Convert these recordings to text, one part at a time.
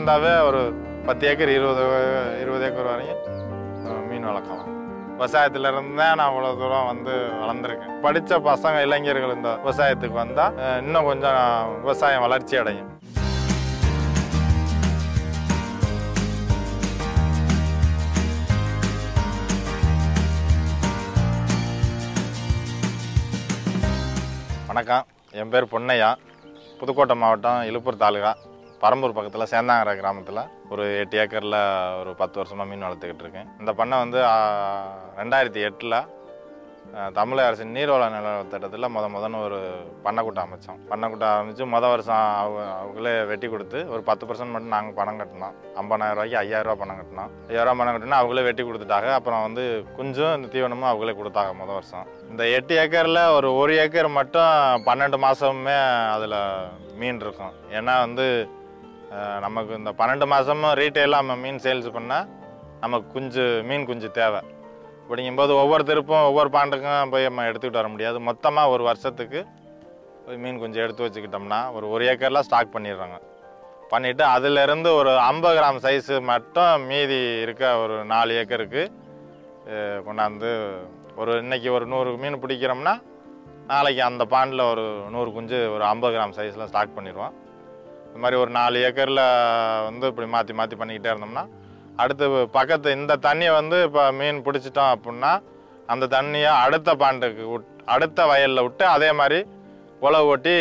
இருந்தாவே ஒரு பத்து ஏக்கர் இருபது இருபது ஏக்கர் வரையும் அஹ், மீன் வளர்க்கலாம் விவசாயத்துல இருந்து தான் நான் அவ்வளோ தூரம் வந்து வளர்ந்துருக்கேன் படித்த பசங்க இளைஞர்கள் இந்த விவசாயத்துக்கு வந்தால் இன்னும் கொஞ்சம் விவசாயம் வளர்ச்சி அடையும் வணக்கம் என் பேர் பொன்னையா புதுக்கோட்டை மாவட்டம் இலுப்பூர் தாலுகா பரம்பூர் பக்கத்தில் சேந்தாங்கரை கிராமத்தில் ஒரு எட்டு ஏக்கரில் ஒரு பத்து வருஷமாக மீன் வளர்த்துக்கிட்டு இருக்கேன் இந்த பண்ணை வந்து ஆ, ரெண்டாயிரத்தி எட்டில் தமிழக அரசின் நீர்வள நில திட்டத்தில் முத முதன்னு ஒரு பண்ணைக்கூட்டம் அமைச்சோம் பண்ணைக்கூட்டம் ஆரம்பித்து முத வருஷம் அவங்க அவங்களே வெட்டி கொடுத்து ஒரு பத்து பர்சன்ட் மட்டும் நாங்கள் பணம் கட்டினோம் ஐம்பதாயிரம் ரூபாய்க்கு ஐயாயிரரூவா பணம் கட்டினோம் ஐயாயிரரூவா பணம் கட்டினா அவங்களே வெட்டி கொடுத்துட்டாங்க அப்புறம் வந்து குஞ்சும் இந்த தீவனமும் அவங்களே கொடுத்தாங்க முத வருஷம் இந்த எட்டு ஏக்கரில் ஒரு ஒரு ஏக்கர் மட்டும் பன்னெண்டு மாதமுமே அதில் மீன் இருக்கும் ஏன்னா வந்து அஹ், நமக்கு இந்த பன்னெண்டு மாதமும் ரீட்டெயிலாக நம்ம மீன் சேல்ஸ் பண்ணால் நமக்கு குஞ்சு மீன் குஞ்சு தேவை அப்படிங்கும்போது ஒவ்வொரு திருப்பும் ஒவ்வொரு பாண்டுக்கும் போய் நம்ம எடுத்துக்கிட்டு வர முடியாது மொத்தமாக ஒரு வருஷத்துக்கு போய் மீன் குஞ்சு எடுத்து வச்சுக்கிட்டோம்னா ஒரு ஒரு ஏக்கரில் ஸ்டாக் பண்ணிடுறாங்க பண்ணிவிட்டு அதிலிருந்து ஒரு ஐம்பது கிராம் சைஸு மட்டும் மீதி இருக்க ஒரு நாலு ஏக்கருக்கு அஹ், கொண்டாந்து ஒரு இன்னைக்கு ஒரு நூறு மீன் பிடிக்கிறோம்னா நாளைக்கு அந்த பாண்டில் ஒரு நூறு குஞ்சு ஒரு ஐம்பது கிராம் சைஸில் ஸ்டாக் பண்ணிடுவோம் இந்த மாதிரி ஒரு நாலு ஏக்கரில் வந்து இப்படி மாற்றி மாற்றி பண்ணிக்கிட்டே இருந்தோம்னா அடுத்து பக்கத்து இந்த தண்ணியை வந்து இப்போ மீன் பிடிச்சிட்டோம் அப்படின்னா அந்த தண்ணியை அடுத்த பாண்டுக்கு விட் அடுத்த வயலில் விட்டு அதே மாதிரி உழவு ஓட்டி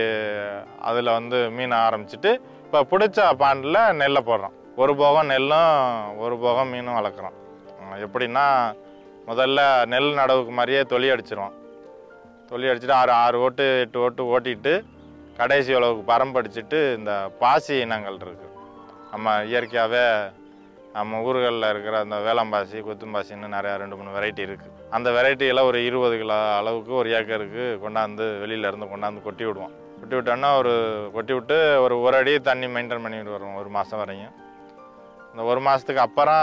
அதில் வந்து மீன் ஆரம்பிச்சிட்டு இப்போ பிடிச்ச பாண்டில் நெல்லை போடுறோம் ஒரு போகம் நெல்லும் ஒரு போகம் மீனும் வளர்க்குறோம் உம், எப்படின்னா முதல்ல நெல் நடவுக்கு மாதிரியே தொலி அடிச்சிருவோம் தொலி அடிச்சுட்டு ஆறு ஆறு ஓட்டு எட்டு ஓட்டு ஓட்டிட்டு கடைசி உழவுக்கு பரம்படிச்சிட்டு இந்த பாசி இனங்கள் இருக்குது நம்ம இயற்கையாகவே நம்ம ஊர்களில் இருக்கிற அந்த வேளம்பாசி கொத்தும்பாசின்னு நிறையா ரெண்டு மூணு வெரைட்டி இருக்குது அந்த வெரைட்டியில் ஒரு இருபது கிலோ அளவுக்கு ஒரு ஏக்கருக்கு கொண்டாந்து வெளியில இருந்து கொண்டாந்து கொட்டி விடுவோம் கொட்டி விட்டோன்னா ஒரு கொட்டி விட்டு ஒரு ஒரு அடி தண்ணி மெயின்டைன் பண்ணிட்டு வருவோம் ஒரு மாதம் வரையும் இந்த ஒரு மாதத்துக்கு அப்புறம்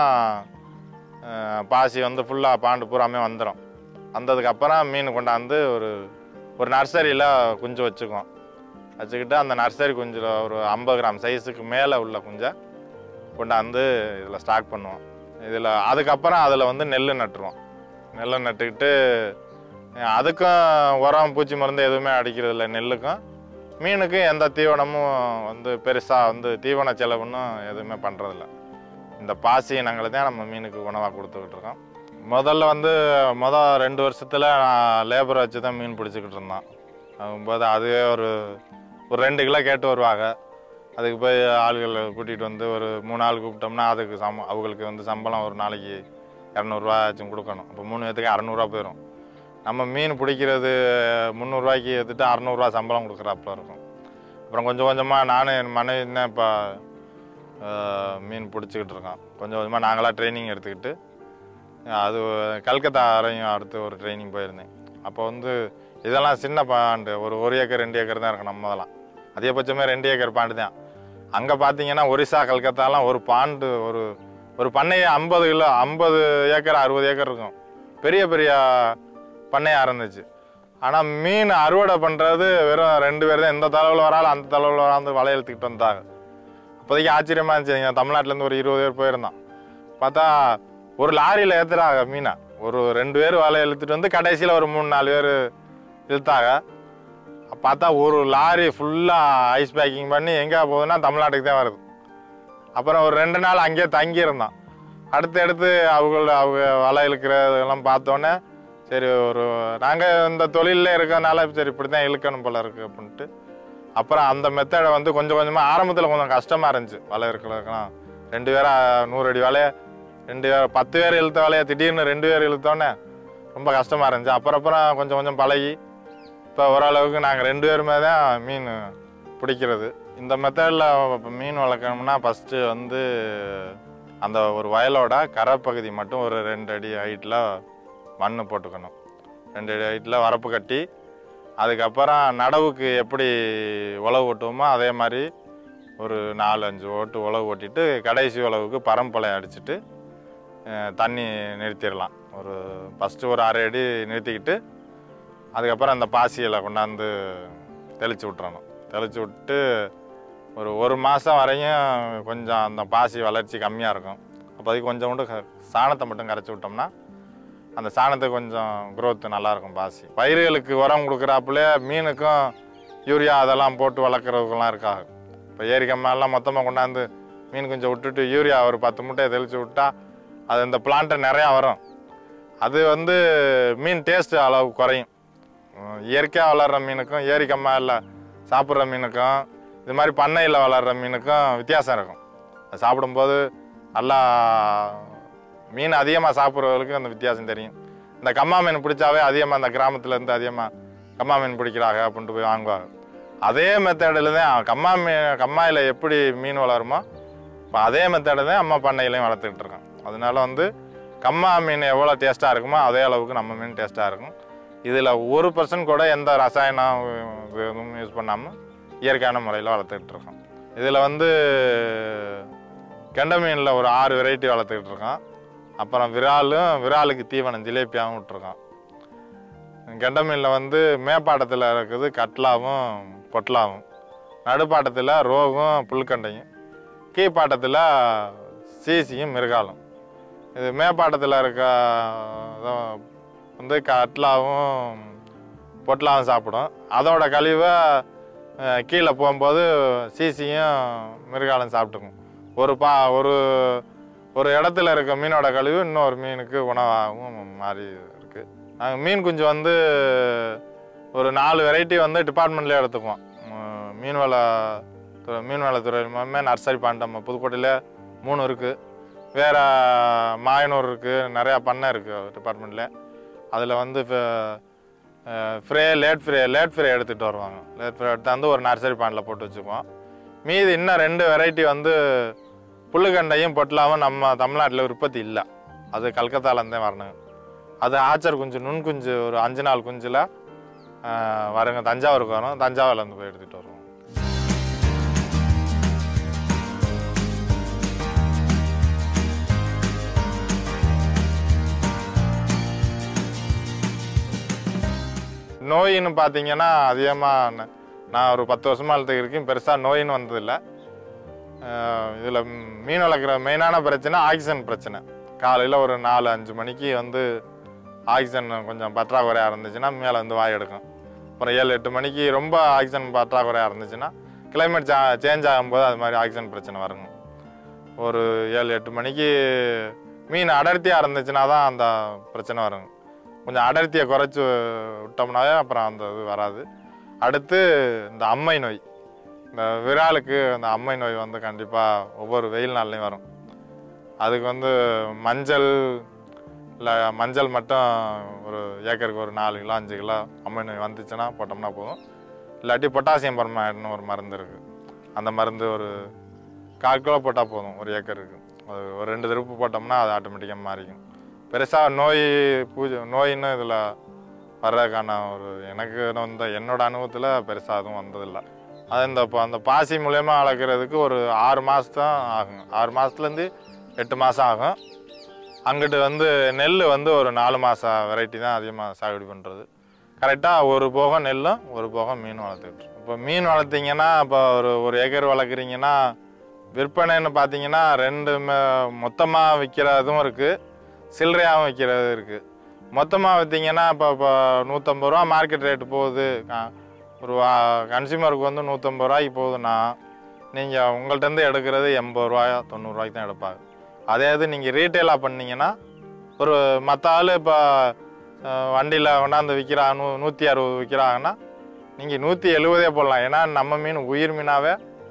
அஹ், பாசி வந்து ஃபுல்லாக பாண்டு பூராமே வந்துடும் வந்ததுக்கு அப்புறம் மீன் கொண்டாந்து ஒரு ஒரு நர்சரியில் குஞ்சு வச்சுக்குவோம் வச்சுக்கிட்டு அந்த நர்சரி குஞ்சில் ஒரு ஐம்பது கிராம் சைஸுக்கு மேலே உள்ள குஞ்சை கொண்டாந்து இதில் ஸ்டாக் பண்ணுவோம் இதில் அதுக்கப்புறம் அதில் வந்து நெல் நட்டுருவோம் நெல் நட்டுக்கிட்டு அஹ், அதுக்கும் உரம் பூச்சி மருந்து எதுவுமே அடிக்கிறது இல்லை நெல்லுக்கும் மீனுக்கும் எந்த தீவனமும் வந்து பெருசாக வந்து தீவன செலவுன்னு எதுவுமே பண்ணுறதில்ல இந்த பாசி இனங்களை தான் நம்ம மீனுக்கு உணவாக கொடுத்துக்கிட்டு இருக்கோம் முதல்ல வந்து மொதல் ரெண்டு வருஷத்தில் நான் லேபரை வச்சு தான் மீன் பிடிச்சிக்கிட்டு இருந்தோம் ஆகும்போது அதுவே ஒரு ஒரு ரெண்டு கிலோ கேட்டு வருவாங்க அதுக்கு போய் ஆள்களை கூட்டிகிட்டு வந்து ஒரு மூணு ஆள் கூப்பிட்டோம்னா அதுக்கு சம் அவங்களுக்கு வந்து சம்பளம் ஒரு நாளைக்கு இரநூறுவாச்சும் கொடுக்கணும் அப்போ மூணு பேத்துக்கு அறநூறுவா போயிடும் நம்ம மீன் பிடிக்கிறது முந்நூறுரூவாய்க்கு எடுத்துட்டு அறநூறுவா சம்பளம் கொடுக்குறாப்புல இருக்கும் அப்புறம் கொஞ்சம் கொஞ்சமாக நானும் என் மனைவி தான் இப்போ மீன் பிடிச்சிக்கிட்டு இருக்கோம் கொஞ்சம் கொஞ்சமாக நாங்களாக ட்ரைனிங் எடுத்துக்கிட்டு அது கல்கத்தா வரையும் அடுத்து ஒரு ட்ரைனிங் போயிருந்தேன் அப்போ வந்து இதெல்லாம் சின்ன பாண்டு ஒரு ஒரு ஏக்கர் ரெண்டு ஏக்கர் தான் இருக்கும் நம்ம இதெல்லாம் அதிகபட்சமே ரெண்டு ஏக்கர் பாண்டு தான் அங்கே பார்த்தீங்கன்னா ஒரிசா கல்கத்தாலாம் ஒரு பாண்டு ஒரு ஒரு பண்ணையே ஐம்பது கிலோ ஐம்பது ஏக்கர் அறுபது ஏக்கர் இருக்கும் பெரிய பெரிய பண்ணையாக இருந்துச்சு ஆனால் மீன் அறுவடை பண்ணுறது வெறும் ரெண்டு பேர் தான் இந்த தலைவில் வராலும் அந்த தலைவில் வராந்து வலை இழுத்துக்கிட்டு வந்தாங்க அப்போதைக்கு ஆச்சரியமாக இருந்துச்சு இங்க தமிழ்நாட்டிலேருந்து ஒரு இருபது பேர் போயிருந்தோம் பார்த்தா ஒரு லாரியில் ஏற்றுறாங்க மீனை ஒரு ரெண்டு பேர் வலை இழுத்துட்டு வந்து கடைசியில் ஒரு மூணு நாலு பேர் இழுத்தாங்க பார்த்தா ஒரு லாரி ஃபுல்லாக ஐஸ் பேக்கிங் பண்ணி எங்கே போகுதுன்னா தமிழ்நாட்டுக்கு தான் வருது அப்புறம் ஒரு ரெண்டு நாள் அங்கேயே தங்கியிருந்தோம் அடுத்து அடுத்து அவங்க அவங்க வலை இழுக்கிறதெல்லாம் பார்த்தோன்னே சரி ஒரு நாங்கள் இந்த தொழிலில் இருக்கறனால சரி இப்படி தான் இழுக்கணும் போல இருக்கு அப்படின்ட்டு அப்புறம் அந்த மெத்தடை வந்து கொஞ்சம் கொஞ்சமாக ஆரம்பத்தில் கொஞ்சம் கஷ்டமாக இருந்துச்சு வலை இருக்கிறதுக்கெல்லாம் ரெண்டு பேரா நூறு அடி வலைய ரெண்டு பேர் பத்து பேர் இழுத்த வலைய திடீர்னு ரெண்டு பேர் இழுத்தோன்னே ரொம்ப கஷ்டமாக இருந்துச்சு அப்புறம் அப்புறம் கொஞ்சம் கொஞ்சம் பழகி இப்போ ஓரளவுக்கு நாங்கள் ரெண்டு பேருமே தான் மீன் பிடிக்கிறது இந்த மெத்தடில் மீன் வளர்க்கணும்னா ஃபஸ்ட்டு வந்து அந்த ஒரு வயலோட கரைப்பகுதி மட்டும் ஒரு ரெண்டு அடி ஹைட்டில் மண் போட்டுக்கணும் ரெண்டு அடி ஹைட்டில் வரப்பு கட்டி அதுக்கப்புறம் நடவுக்கு எப்படி உழவு ஓட்டுவோமோ அதே மாதிரி ஒரு நாலு அஞ்சு ஓட்டு உழவு ஓட்டிட்டு கடைசி உழவுக்கு பரம்பலை அடிச்சுட்டு அஹ், தண்ணி நிறுத்திடலாம் ஒரு ஃபஸ்ட்டு ஒரு அரை அடி நிறுத்திக்கிட்டு அதுக்கப்புறம் அந்த பாசியில் கொண்டாந்து தெளித்து விட்டுறணும் தெளித்து விட்டு ஒரு ஒரு மாதம் வரையும் கொஞ்சம் அந்த பாசி வளர்ச்சி கம்மியாக இருக்கும் அப்போதைக்கு கொஞ்சோண்டு க- சாணத்தை மட்டும் கரைச்சி விட்டோம்னா அந்த சாணத்துக்கு கொஞ்சம் growth நல்லா இருக்கும் பாசி பயிர்களுக்கு உரம் கொடுக்குறாப்புல மீனுக்கும் யூரியா அதெல்லாம் போட்டு வளர்க்குறதுக்கெல்லாம் இருக்காது இப்போ ஏரிக்கம்மெல்லாம் மொத்தமாக கொண்டாந்து மீன் கொஞ்சம் விட்டுட்டு யூரியா ஒரு பத்து முட்டையை தெளித்து விட்டா அது இந்த பிளான்ட்டை நிறையா வரும் அது வந்து மீன் டேஸ்ட்டு அளவு குறையும் உம், இயற்கையாக வளர்கிற மீனுக்கும் ஏரி கம்மாயில் சாப்பிட்ற மீனுக்கும் இது மாதிரி பண்ணையில் வளர்கிற மீனுக்கும் வித்தியாசம் இருக்கும் அது சாப்பிடும்போது நல்லா மீன் அதிகமாக சாப்பிட்றவங்களுக்கு அந்த வித்தியாசம் தெரியும் இந்த கம்மா மீன் பிடிச்சாவே அதிகமாக அந்த கிராமத்துலேருந்து அதிகமாக கம்மா மீன் பிடிக்கிறாங்க அப்படின்ட்டு போய் வாங்குவாங்க அதே மெத்தடில் தான் கம்மா மீன் கம்மாயில் எப்படி மீன் வளருமோ இப்போ அதே மெத்தடை தான் அம்மா பண்ணையிலையும் வளர்த்துக்கிட்டு இருக்கோம் அதனால வந்து கம்மா மீன் எவ்வளோ டேஸ்ட்டாக இருக்குமோ அதே அளவுக்கு நம்ம மீன் டேஸ்ட்டாக இருக்கும் இதில் ஒரு பர்சன்ட் கூட எந்த ரசாயனம் எதுவும் யூஸ் பண்ணாமல் இயற்கையான முறையில் வளர்த்துக்கிட்டு இருக்கோம் இதில் வந்து கெண்டை மீனில் ஒரு ஆறு வெரைட்டி வளர்த்துக்கிட்டு இருக்கோம் அப்புறம் விராலும் விராலுக்கு தீவனம் ஜிலேபியாகவும் விட்டுருக்கோம் கெண்டை மீனில் வந்து மேப்பாட்டத்தில் இருக்குது கட்லாவும் பொட்லாவும் நடுப்பாட்டத்தில் ரோகும் புல்கண்டையும் கீழ்ப்பாட்டத்தில் சீசியும் மிருகாலும் இது மேப்பாட்டத்தில் இருக்க இதும் வந்து கட்லாவும் பொட்லாவும் சாப்பிடும் அதோட கழிவை அஹ், கீழே போகும்போது சீசியும் மிருகாலும் சாப்பிட்டுக்கும் ஒரு பா ஒரு ஒரு இடத்துல இருக்க மீனோட கழிவு இன்னொரு மீனுக்கு உணவாகவும் மாறி இருக்குது நாங்கள் மீன் குஞ்சு வந்து ஒரு நாலு வெரைட்டி வந்து டிபார்ட்மெண்ட்லேயே எடுத்துக்குவோம் உம், மீன்வள துறை மீன்வளத்துறை மூலமே நர்சரி பாண்ட் நம்ம புதுக்கோட்டையில் மூணு இருக்குது வேறு மாயனூர் இருக்குது நிறையா பண்ணை இருக்குது டிபார்ட்மெண்ட்டில் அதில் வந்து ஃப்ரே லேட் ஃப்ரே லேட் ஃப்ரே எடுத்துகிட்டு வருவாங்க லேட் ஃப்ரே எடுத்து வந்து ஒரு நர்சரி பாண்டில் போட்டு வச்சுக்குவோம் மீதி இன்னும் ரெண்டு வெரைட்டி வந்து புல்லுகண்டையும் பொட்டலாவும் நம்ம தமிழ்நாட்டில் உற்பத்தி இல்லை அது கல்கத்தாலேருந்தே வரணும் அது ஆச்சர் குஞ்சு நுண் குஞ்சு ஒரு அஞ்சு நாள் குஞ்சில் வருங்க தஞ்சாவூருக்கு வரும் தஞ்சாவூர்லேருந்து போய் எடுத்துகிட்டு வருவோம் நோயின்னு பார்த்தீங்கன்னா அதிகமாக நான் ஒரு பத்து வருஷமாக வளர்த்துக்கு இருக்கேன் பெருசாக நோயின்னு வந்ததில்லை இதில் மீன் வளர்க்குற மெயினான பிரச்சனை ஆக்சிஜன் பிரச்சனை காலையில் ஒரு நாலு அஞ்சு மணிக்கு வந்து ஆக்சிஜன் கொஞ்சம் பற்றாக்குறையாக இருந்துச்சுன்னா மேலே வந்து வாய் எடுக்கும் அப்புறம் ஏழு எட்டு மணிக்கு ரொம்ப ஆக்சிஜன் பற்றாக்குறையாக இருந்துச்சுன்னா கிளைமேட் சா சேஞ்ச் ஆகும்போது அது மாதிரி ஆக்சிஜன் பிரச்சனை வருங்க ஒரு ஏழு எட்டு மணிக்கு மீன் அடர்த்தியாக இருந்துச்சுன்னா தான் அந்த பிரச்சனை வருங்க கொஞ்சம் அடர்த்தியை குறைச்சி விட்டோம்னாவே அப்புறம் அந்த இது வராது அடுத்து இந்த அம்மை நோய் இந்த விராலுக்கு அந்த அம்மை நோய் வந்து கண்டிப்பாக ஒவ்வொரு வெயில் நாள்லையும் வரும் அதுக்கு வந்து மஞ்சள் இல்லை மஞ்சள் மட்டும் ஒரு ஏக்கருக்கு ஒரு நாலு கிலோ அஞ்சு கிலோ அம்மை நோய் வந்துச்சுன்னா போட்டோம்னா போதும் இல்லாட்டி பொட்டாசியம் பர்மாய்டுன்னு ஒரு மருந்து இருக்குது அந்த மருந்து ஒரு கால் கிலோ போட்டால் போதும் ஒரு ஏக்கருக்கு அது ஒரு ரெண்டு திருப்பு போட்டோம்னா அது ஆட்டோமேட்டிக்காக மாறிக்கும் பெருசாக நோய் பூஜை நோயின்னு இதில் வர்றதுக்கான ஒரு எனக்கு வந்த என்னோட அனுபவத்தில் பெருசாக எதுவும் வந்ததில்லை அது இந்த இப்போ அந்த பாசி மூலயமா வளர்க்குறதுக்கு ஒரு ஆறு மாதம் தான் ஆகும் ஆறு மாதத்துலேருந்து எட்டு மாதம் ஆகும் அங்கிட்டு வந்து நெல் வந்து ஒரு நாலு மாதம் வெரைட்டி தான் அதிகமாக சாகுபடி பண்ணுறது கரெக்டாக ஒரு போகம் நெல்லும் ஒரு போகம் மீன் வளர்த்துக்கிட்டு இப்போ மீன் வளர்த்தீங்கன்னா இப்போ ஒரு ஒரு ஏக்கர் வளர்க்குறீங்கன்னா விற்பனைன்னு பார்த்தீங்கன்னா ரெண்டு மொத்தமாக விற்கிறதும் இருக்குது சில்லறையாகவும் விற்கிறது இருக்குது மொத்தமாக விற்றீங்கன்னா இப்போ இப்போ நூற்றம்பது ரூபா மார்க்கெட் ரேட்டு போகுது க- ஒரு கன்சியூமருக்கு வந்து நூற்றம்பது ரூபாய்க்கு போகுதுன்னா நீங்கள் உங்கள்கிட்டருந்து எடுக்கிறது எண்பது ரூபாயா தொண்ணூறுரூவாய்க்கு தான் எடுப்பாங்க அதே இது நீங்கள் ரீட்டெயிலாக பண்ணீங்கன்னா ஒரு மற்ற ஆள் இப்போ வண்டியில் கொண்டாந்து விற்கிறா நூ நூற்றி அறுபது விற்கிறாங்கன்னா நீங்கள் நூற்றி எழுபதே போடலாம் ஏன்னா நம்ம மீன் உயிர் மீனாகவே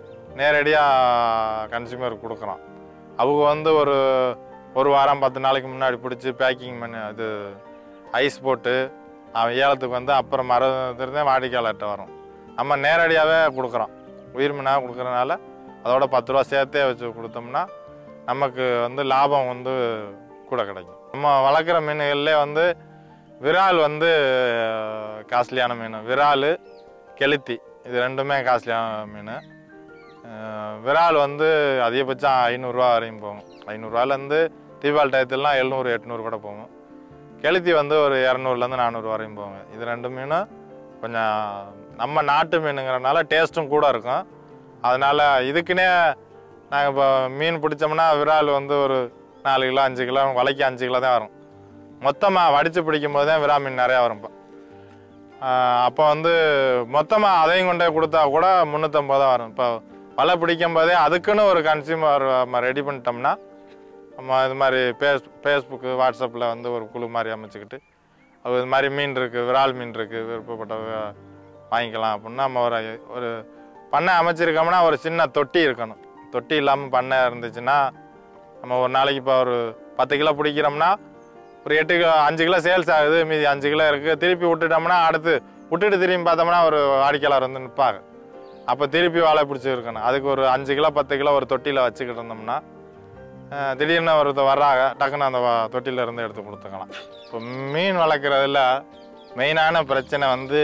நேரடியாக கன்சியூமருக்கு கொடுக்குறோம் அவங்க வந்து ஒரு ஒரு வாரம் பத்து நாளைக்கு முன்னாடி பிடிச்சி பேக்கிங் பண்ணி அது ஐஸ் போட்டு அவன் ஏலத்துக்கு வந்து அப்புறம் மறந்துருந்தே வாடிக்கையாளர்கிட்ட வரும் நம்ம நேரடியாகவே கொடுக்குறோம் உயிர் மீனாக கொடுக்குறனால அதோட பத்து ரூபா சேர்த்தே வச்சு கொடுத்தோம்னா நமக்கு வந்து லாபம் வந்து கூட கிடைக்கும் நம்ம வளர்க்குற மீன்கள்லே வந்து விரால் வந்து காஸ்ட்லியான மீன் விரால் கெளுத்தி இது ரெண்டுமே காஸ்ட்லியான மீன் அஹ் விரால் வந்து அதிகபட்சம் ஐநூறுரூவா வரையும் போகும் ஐநூறுரூவாலேருந்து தீபாவளி டயத்துலலாம் எழுநூறு எட்நூறு கூட போகும் கெளுத்தி வந்து ஒரு இரநூறுலேருந்து நானூறு வரையும் போகும் இது ரெண்டு மீனும் கொஞ்சம் நம்ம நாட்டு மீனுங்கிறனால டேஸ்ட்டும் கூட இருக்கும் அதனால் இதுக்குன்னே நாங்கள் இப்போ மீன் பிடிச்சோம்னா விரால் வந்து ஒரு நாலு கிலோ அஞ்சு கிலோ வலைக்கு அஞ்சு கிலோ தான் வரும் மொத்தமாக வடித்து பிடிக்கும் போது தான் விரா மீன் நிறையா வரும் இப்போ அப்போ வந்து மொத்தமாக அதையும் கொண்டே கொடுத்தா கூட முந்நூற்றம்பது தான் வரும் இப்போ வலை பிடிக்கும் போதே அதுக்குன்னு ஒரு கன்சியூமர் நம்ம ரெடி பண்ணிட்டோம்னா நம்ம இது மாதிரி ஃபேஸ் ஃபேஸ்புக்கு வாட்ஸ்அப்பில் வந்து ஒரு குழு மாதிரி அமைச்சுக்கிட்டு அது இது மாதிரி மீன் இருக்குது விரால் மீன் இருக்குது விருப்பப்பட்டவங்க வாங்கிக்கலாம் அப்படின்னா நம்ம ஒரு ஒரு பண்ணை அமைச்சிருக்கோம்னா ஒரு சின்ன தொட்டி இருக்கணும் தொட்டி இல்லாமல் பண்ணை இருந்துச்சுன்னா நம்ம ஒரு நாளைக்கு இப்போ ஒரு பத்து கிலோ பிடிக்கிறோம்னா ஒரு எட்டு கிலோ அஞ்சு கிலோ சேல்ஸ் ஆகுது மீதி அஞ்சு கிலோ இருக்குது திருப்பி விட்டுட்டோம்னா அடுத்து விட்டுட்டு திரும்பி பார்த்தோம்னா ஒரு வாடிக்கையாளர் வந்து நிற்பாங்க அப்போ திருப்பி வாழை பிடிச்சி இருக்கணும் அதுக்கு ஒரு அஞ்சு கிலோ பத்து கிலோ ஒரு தொட்டியில் வச்சுக்கிட்டு இருந்தோம்னா அஹ், திடீர்னு ஒருத்தர் வர்றாங்க டக்குன்னு அந்த வ- தொட்டியில இருந்து எடுத்து கொடுத்துக்கலாம் இப்போ மீன் வளர்க்குறதுல மெயினான பிரச்சனை வந்து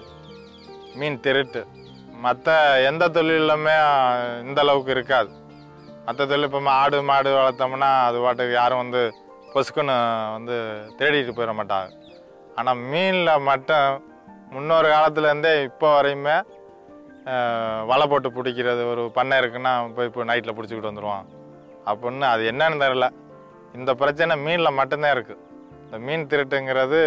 மீன் திருட்டு மற்ற எந்த தொழிலுமே இந்த அளவுக்கு இருக்காது மற்ற தொழில் இப்போ ஆடு மாடு வளர்த்தோம்னா அது பாட்டுக்கு யாரும் வந்து பொசுக்குன்னு வந்து தேடிட்டு போயிட மாட்டாங்க ஆனால் மீனில் மட்டும் முன்னொரு காலத்துலேருந்தே இப்போ வரையுமே அஹ், வலை போட்டு பிடிக்கிறது ஒரு பண்ணை இருக்குன்னா போய் இப்போ நைட்டில் பிடிச்சிக்கிட்டு வந்துடுவான் அப்படின்னு அது என்னன்னு தெரில இந்த பிரச்சனை மீனில் மட்டும்தான் இருக்குது இந்த மீன் திருட்டுங்கிறது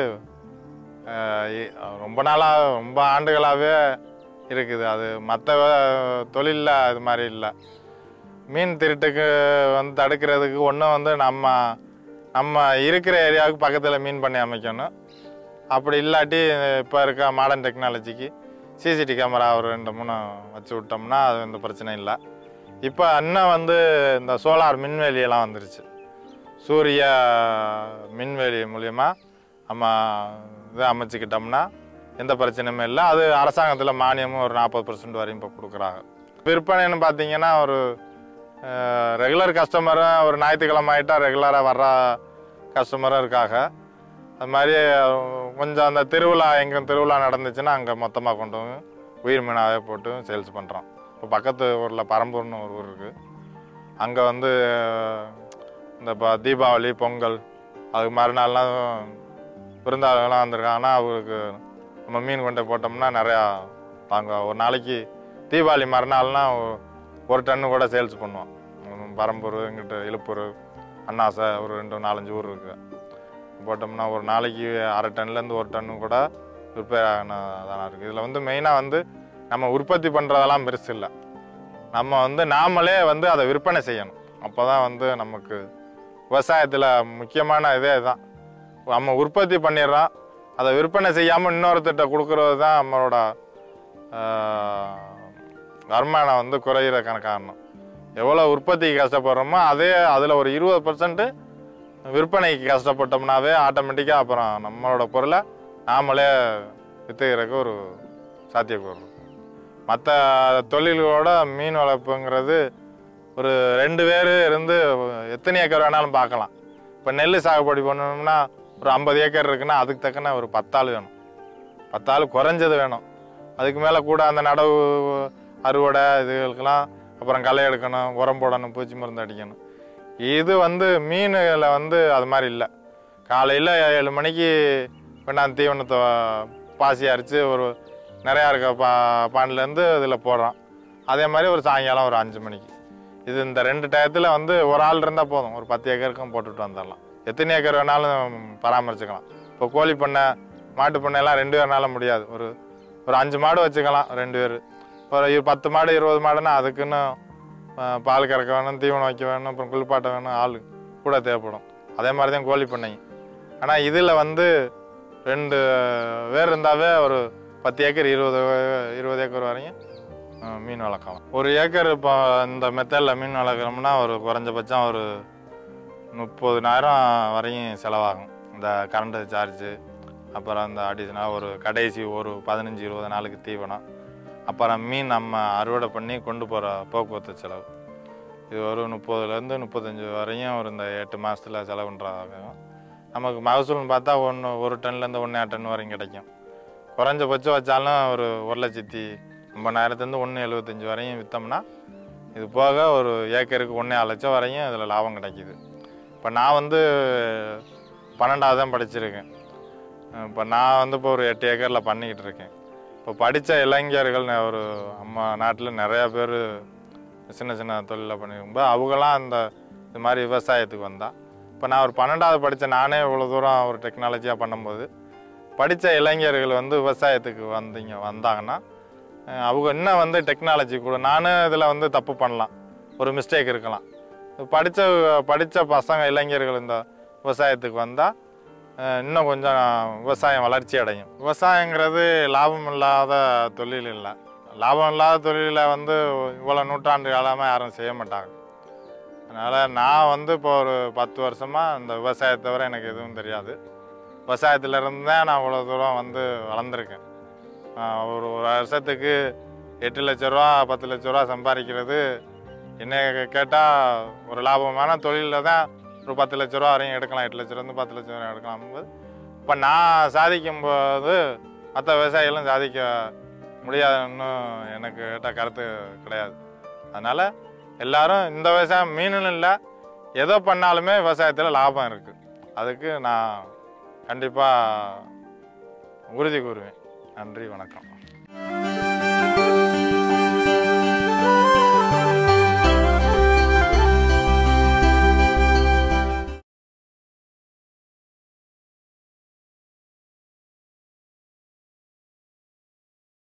அஹ், இ- ரொம்ப நாளாக ரொம்ப ஆண்டுகளாகவே இருக்குது அது மற்ற தொழிலில் இது மாதிரி இல்லை மீன் திருட்டுக்கு வந்து தடுக்கிறதுக்கு ஒன்றும் வந்து நம்ம நம்ம இருக்கிற ஏரியாவுக்கு பக்கத்தில் மீன் பண்ணி அமைக்கணும் அப்படி இல்லாட்டி இப்போ இருக்க மாடர்ன் டெக்னாலஜிக்கு சிசிடி கேமரா ஒரு ரெண்டு மூணு வச்சு விட்டோம்னா அது எந்த பிரச்சனையும் இல்லை இப்போ அண்ணன் வந்து இந்த சோலார் மின்வேலியெல்லாம் வந்துருச்சு சூரிய மின்வேலி மூலியமா நம்ம இதை அமைச்சுக்கிட்டோம்னா எந்த பிரச்சனையுமே இல்லை அது அரசாங்கத்தில் மானியமும் ஒரு நாற்பது பர்சன்ட் வரையும் இப்போ கொடுக்குறாங்க விற்பனைன்னு பார்த்தீங்கன்னா ஒரு ரெகுலர் கஸ்டமரும் ஒரு ஞாயிற்றுக்கிழமை ஆகிட்டா ரெகுலராக வர்ற கஸ்டமரும் இருக்காங்க அது மாதிரி அஹ், கொஞ்சம் அந்த திருவிழா எங்கே திருவிழா நடந்துச்சுன்னா அங்கே மொத்தமாக கொண்டு வந்து உயிர் மீனாகவே போட்டு சேல்ஸ் பண்ணுறோம் இப்போ பக்கத்து ஊரில் பரம்பூர்னு ஒரு ஊர் இருக்குது அங்கே வந்து அஹ், இந்த இப்போ தீபாவளி பொங்கல் அதுக்கு மறுநாள்லாம் விருந்தாளர்கள்லாம் வந்திருக்காங்கன்னா அவருக்கு நம்ம மீன் கொண்டு போட்டோம்னா நிறையா வாங்க ஒரு நாளைக்கு தீபாவளி மறுநாள்னா ஒ- ஒரு டன்னு கூட சேல்ஸ் பண்ணுவோம் உம் பரம்பூர் இங்கிட்ட இழுப்பூர் அண்ணாசை ஒரு ரெண்டு நாலஞ்சு ஊர் இருக்குது போட்டோம்னா ஒரு நாளைக்கு அரை டன்லேருந்து ஒரு டன்னு கூட ரிப்பேர் ஆகினதான இருக்குது இதில் வந்து மெயினாக வந்து நம்ம உற்பத்தி பண்ணுறதெல்லாம் பெருசு இல்லை நம்ம வந்து நாமளே வந்து அதை விற்பனை செய்யணும் அப்போ தான் வந்து நமக்கு விவசாயத்தில் முக்கியமான இதே இதுதான் நம்ம உற்பத்தி பண்ணிடுறோம் அதை விற்பனை செய்யாமல் இன்னொருத்திட்ட கொடுக்குறது தான் நம்மளோட ஆஹ், வருமானம் வந்து குறையிறதுக்கான காரணம் எவ்வளோ உற்பத்திக்கு கஷ்டப்படுறோமோ அதே அதில் ஒரு இருபது பர்சன்ட்டு விற்பனைக்கு கஷ்டப்பட்டோம்னாவே ஆட்டோமேட்டிக்காக அப்புறம் நம்மளோட பொருளை நாமளே விற்றுக்கிறதுக்கு ஒரு சாத்தியக்கூறு இருக்கும் மற்ற தொழில்களோட மீன் வளர்ப்புங்கிறது ஒரு ரெண்டு பேர் இருந்து எத்தனை ஏக்கர் வேணாலும் பார்க்கலாம் இப்போ நெல் சாகுபடி பண்ணணும்னா ஒரு ஐம்பது ஏக்கர் இருக்குன்னா அதுக்கு தக்கன ஒரு பத்தாள் வேணும் பத்தாள் குறைஞ்சது வேணும் அதுக்கு மேலே கூட அந்த நடவு அறுவடை இதுகளுக்கெல்லாம் அப்புறம் களை எடுக்கணும் உரம் போடணும் பூச்சி மருந்து அடிக்கணும் இது வந்து மீனில் வந்து அது மாதிரி இல்லை காலையில் ஏழு மணிக்கு கொண்டாந்து தீவனத்தை பாசி அரைச்சி ஒரு நிறையா இருக்க பா பாண்டிலேருந்து இதில் போடுறோம் அதே மாதிரி ஒரு சாயங்காலம் ஒரு அஞ்சு மணிக்கு இது இந்த ரெண்டு டயத்தில் வந்து ஒரு ஆள் இருந்தால் போதும் ஒரு பத்து ஏக்கருக்கும் போட்டுட்டு வந்துடலாம் எத்தனை ஏக்கர் வேணாலும் பராமரிச்சுக்கலாம் இப்போ கோழி பண்ணை மாட்டு பண்ணையெல்லாம் ரெண்டு பேர்னால முடியாது ஒரு ஒரு அஞ்சு மாடு வச்சுக்கலாம் ரெண்டு பேர் ஒரு இரு- பத்து மாடு இருபது மாடுன்னா அதுக்குன்னு அஹ், பால் கறக்க வேணும் தீவனம் வைக்க வேணும் அப்புறம் குளிப்பாட்ட வேணும் ஆள் கூட தேவைப்படும் அதே மாதிரி தான் கோழி பண்ணையும் ஆனால் இதில் வந்து ரெண்டு பேர் இருந்தாவே ஒரு பத்து ஏக்கர் இருபது இருபது ஏக்கர் வரையும் அஹ், மீன் வளர்க்கலாம் ஒரு ஏக்கர் இப்போ இந்த மெத்தடில் மீன் வளர்க்குறோம்னா ஒரு குறைஞ்சபட்சம் ஒரு முப்பதுனாயிரம் வரையும் செலவாகும் இந்த கரண்ட் சார்ஜு அப்புறம் இந்த அடிஷனலாக ஒரு கடைசி ஒரு பதினஞ்சு இருபது நாளுக்கு தீவனம் அப்புறம் மீன் நம்ம அறுவடை பண்ணி கொண்டு போகிற போக்குவரத்து செலவு இது ஒரு முப்பதுலேருந்து முப்பத்தஞ்சு வரையும் ஒரு இந்த எட்டு மாதத்தில் செலவுன்றாகும் நமக்கு மகசூல்னு பார்த்தா ஒன்று ஒரு டன்லேருந்து ஒன்றே டன் வரையும் கிடைக்கும் குறைஞ்சபட்சம் வச்சாலும் ஒரு ஒரு லட்சத்தி ஐம்பதாயிரத்துலேருந்து ஒன்று எழுபத்தஞ்சி வரையும் விற்றோம்னா இது போக ஒரு ஏக்கருக்கு ஒன்றே லட்சம் வரையும் இதில் லாபம் கிடைக்கிது இப்போ நான் வந்து பன்னெண்டாவது தான் படிச்சிருக்கேன் இப்போ நான் வந்து இப்போ ஒரு எட்டு ஏக்கரில் பண்ணிக்கிட்டு இருக்கேன் இப்போ படித்த இளைஞர்கள் ந- ஒரு நம்ம நாட்டில் நிறையா பேர் சின்ன சின்ன தொழிலை பண்ணிருக்கும்போது அவங்களாம் இந்த இது மாதிரி விவசாயத்துக்கு வந்தா இப்போ நான் ஒரு பன்னெண்டாவது படித்த நானே இவ்வளோ தூரம் ஒரு டெக்னாலஜியாக பண்ணும்போது படித்த இளைஞர்கள் வந்து விவசாயத்துக்கு வந்தீங்க வந்தாங்கன்னா அஹ் அவங்க இன்னும் வந்து டெக்னாலஜி கூட நானும் இதில் வந்து தப்பு பண்ணலாம் ஒரு மிஸ்டேக் இருக்கலாம் படித்த படித்த பசங்க இளைஞர்கள் இந்த விவசாயத்துக்கு வந்தால் இன்னும் கொஞ்சம் விவசாயம் வளர்ச்சி அடையும் விவசாயங்கிறது லாபம் இல்லாத தொழில் இல்லை லாபம் இல்லாத தொழிலை வந்து இவ்வளோ நூற்றாண்டு காலமாக யாரும் செய்ய மாட்டாங்க அதனால் நான் வந்து இப்போ ஒரு பத்து வருஷமாக இந்த விவசாயத்தை தவிர எனக்கு எதுவும் தெரியாது விவசாயத்துல இருந்து தான் நான் இவ்வளோ தூரம் வந்து வளர்ந்துருக்கேன் ஆஹ் ஒரு ஒரு வருஷத்துக்கு எட்டு லட்ச ரூபா பத்து லட்ச ரூபா சம்பாதிக்கிறது என்ன கேட்டால் ஒரு லாபமான தொழிலில் தான் ஒரு பத்து லட்ச ரூபா வரையும் எடுக்கலாம் எட்டு லட்ச ரூபா பத்து லட்ச ரூபா எடுக்கலாம் போது இப்போ நான் சாதிக்கும் போது மற்ற விவசாயிகளும் சாதிக்க முடியாதுன்னு எனக்கு கேட்ட கருத்து கிடையாது அதனால் எல்லாரும் இந்த விவசாயம் மீனுன்னு இல்லை எதோ பண்ணாலுமே விவசாயத்தில் லாபம் இருக்குது அதுக்கு நான் கண்டிப்பாக உறுதி கூறுவேன் நன்றி வணக்கம்